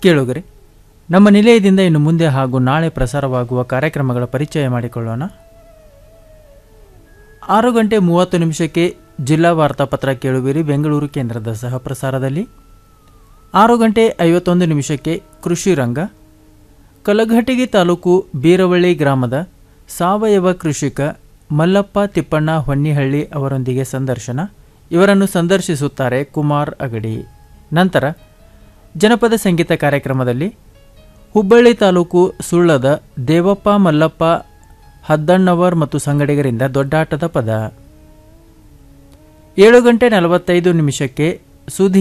ಕೇಳುಗರೆ ನಮ್ಮ ನಿಲಯದಿಂದ ಇನ್ನು ಮುಂದೆ ಹಾಗೂ ನಾಳೆ ಪ್ರಸಾರವಾಗುವ ಕಾರ್ಯಕ್ರಮಗಳ ಪರಿಚಯ ಮಾಡಿಕೊಳ್ಳೋಣ ಆರು ಗಂಟೆ ಮೂವತ್ತು ನಿಮಿಷಕ್ಕೆ ಜಿಲ್ಲಾ ವಾರ್ತಾಪತ್ರ ಕೇಳುವಿರಿ ಬೆಂಗಳೂರು ಕೇಂದ್ರದ ಸಹ ಪ್ರಸಾರದಲ್ಲಿ ಆರು ಗಂಟೆ ಐವತ್ತೊಂದು ನಿಮಿಷಕ್ಕೆ ಕೃಷಿ ರಂಗ ಕಲಘಟಗಿ ತಾಲೂಕು ಬೀರವಳ್ಳಿ ಗ್ರಾಮದ ಸಾವಯವ ಕೃಷಿಕ ಮಲ್ಲಪ್ಪ ತಿಪ್ಪಣ್ಣ ಹೊನ್ನಿಹಳ್ಳಿ ಅವರೊಂದಿಗೆ ಸಂದರ್ಶನ ಇವರನ್ನು ಸಂದರ್ಶಿಸುತ್ತಾರೆ ಕುಮಾರ್ ಅಗಡಿ ನಂತರ ಜನಪದ ಸಂಗೀತ ಕಾರ್ಯಕ್ರಮದಲ್ಲಿ ಹುಬ್ಬಳ್ಳಿ ತಾಲೂಕು ಸುಳ್ಳದ ದೇವಪ್ಪ ಮಲ್ಲಪ್ಪ ಹದ್ದಣ್ಣವರ್ ಮತ್ತು ಸಂಗಡಿಗರಿಂದ ದೊಡ್ಡಾಟದ ಪದ ಏಳು ಗಂಟೆ ನಲವತ್ತೈದು ನಿಮಿಷಕ್ಕೆ ಸುದ್ದಿ